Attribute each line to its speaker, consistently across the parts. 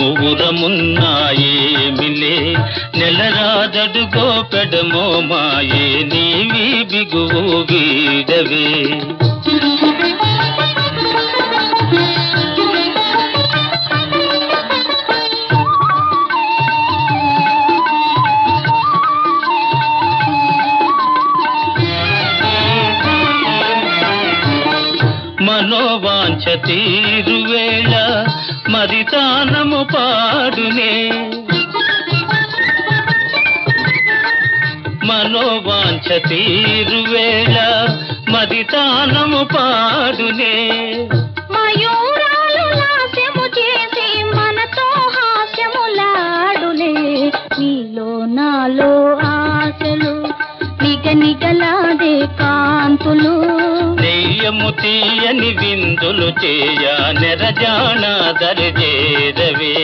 Speaker 1: మూగురమున్నాయేమిలే నెలరాదడుగో పెడమో మాయే నీవి బిగువు వీడవే మనోవాంఛ తీరువేళ మరి తానము పాడునే మనోవాంఛ తీరువేళ మరి తానము పాడునే
Speaker 2: మయూరాలు లాస్యము చేసి మనతో హాస్యములాడులే నీలో నాలో ఆశలు నిగ నిగలాడే కాంతులు
Speaker 1: నెయ్యము తీయని విందులు చేయ నెరజాణ దరిజేరవే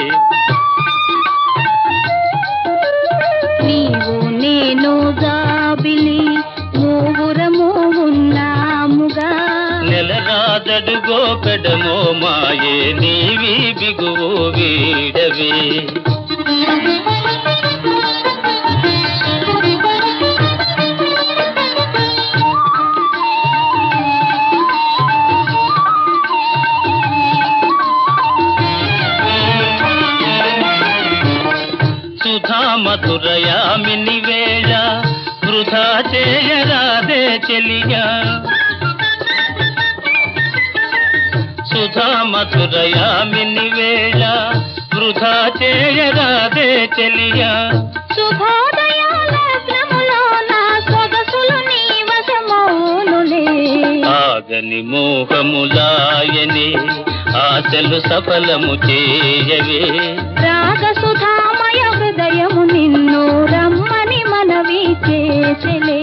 Speaker 2: నీవు నేను జాబిలి మూవురము ఉన్నాముగా
Speaker 1: నెలరాదడుగో పెడమో మాయే నీవి బిగువు వీడవే సుధా మధురయామిని వేళ వృధా చేయరాదే చెలియా సుధా మధురయామిని వేళ వృధా చేయరాదే చెలియా
Speaker 2: శుభోదయాలగ్నములో నా సొగసులు నీ వశమౌనులే
Speaker 1: ఆగని మోహములాయని ఆశలు సఫలము చేయవే
Speaker 2: రాగ సుధామయ హృదయము నిన్ను రమ్మని మనవి చేసలే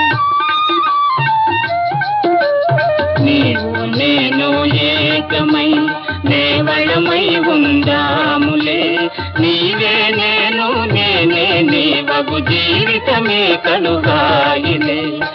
Speaker 1: నీవు నేను ఏకమై నేవళమై ఉందాములే నీవే నేను నేనే నీవగు జీవితమే కనుగాయిలే